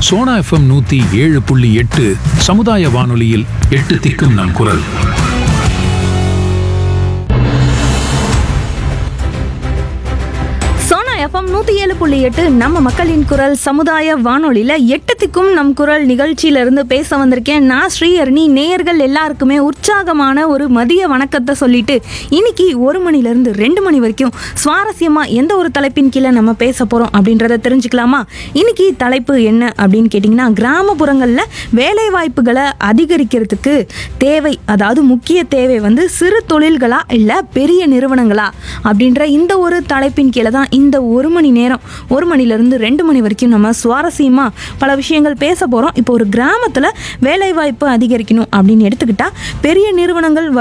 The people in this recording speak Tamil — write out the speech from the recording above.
சோனா எஃப்எம் நூத்தி ஏழு புள்ளி எட்டு சமுதாய வானொலியில் எட்டு திக்கும் நம் குரல் சோனா எஃப்எம் நூற்றி ஏழு புள்ளி எட்டு நம்ம மக்களின் குரல் சமுதாய வானொலியில் எட்டத்துக்கும் நம் குரல் நிகழ்ச்சியில இருந்து பேச வந்திருக்கேன் நான் ஸ்ரீஹரணி நேயர்கள் எல்லாருக்குமே உற்சாகமான ஒரு மதிய வணக்கத்தை சொல்லிட்டு இன்னைக்கு ஒரு மணிலேருந்து ரெண்டு மணி வரைக்கும் சுவாரஸ்யமாக எந்த ஒரு தலைப்பின் கீழே நம்ம பேச போகிறோம் அப்படின்றத தெரிஞ்சுக்கலாமா இன்னைக்கு தலைப்பு என்ன அப்படின்னு கேட்டிங்கன்னா கிராமப்புறங்களில் வேலை வாய்ப்புகளை அதிகரிக்கிறதுக்கு தேவை அதாவது முக்கிய தேவை வந்து சிறு தொழில்களா இல்லை பெரிய நிறுவனங்களா அப்படின்ற இந்த ஒரு தலைப்பின் கீழே தான் இந்த ஒரு மணி நேரம் ஒரு மணிலேருந்து ரெண்டு மணி வரைக்கும் நம்ம சுவாரஸ்யமாக பல விஷயங்கள் பேச போகிறோம் இப்போ ஒரு கிராமத்தில் வேலைவாய்ப்பு அதிகரிக்கணும் அப்படின்னு எடுத்துக்கிட்டா பெரிய நிறுவனங்கள்